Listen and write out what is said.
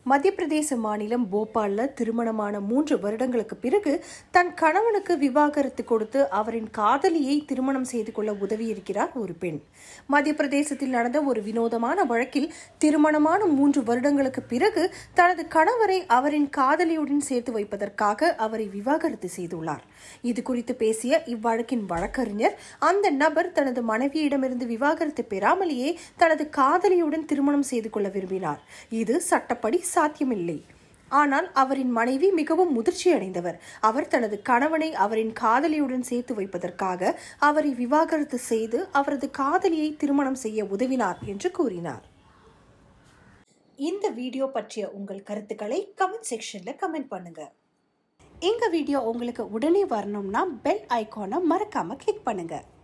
மத்திய பிரதேச மாநிலம் போபால்ல திருமணமான மூன்று வருடங்களுக்கு பிறகு தன் கணவனுக்கு விவாகரத்து கொடுத்து அவரின் காதலியை திருமணம் செய்து கொள்ள உதவியிருக்கிறார் ஒரு பெண் மத்திய பிரதேசத்தில் நடந்த ஒரு வினோதமான வழக்கில் திருமணமான மூன்று வருடங்களுக்கு பிறகு தனது கணவரை அவரின் காதலியுடன் சேர்த்து வைப்பதற்காக அவரை விவாகரத்து செய்துள்ளார் இது குறித்து பேசிய இவ்வழக்கின் வழக்கறிஞர் அந்த நபர் தனது மனைவியிடமிருந்து விவாகரத்து பெறாமலேயே தனது காதலியுடன் திருமணம் செய்து கொள்ள விரும்பினார் இது சட்டப்படி சாத்தியமில்லை ஆனால் அவரின் மனைவி மிகவும் முதிர்ச்சி அடைந்தவர் அவர் தனது கணவனை அவரின் காதலியுடன் சேர்த்து வைப்பதற்காக அவரை விவாகரத்து செய்து அவரது காதலியை திருமணம் செய்ய உதவினார் என்று கூறினார் இந்த வீடியோ பற்றிய உங்கள் கருத்துக்களை கமெண்ட் செக்ஷன்ல கமெண்ட் பண்ணுங்க எங்க வீடியோ உங்களுக்கு உடனே வரணும்னா பெல் ஐகானை மறக்காம கிளிக் பண்ணுங்க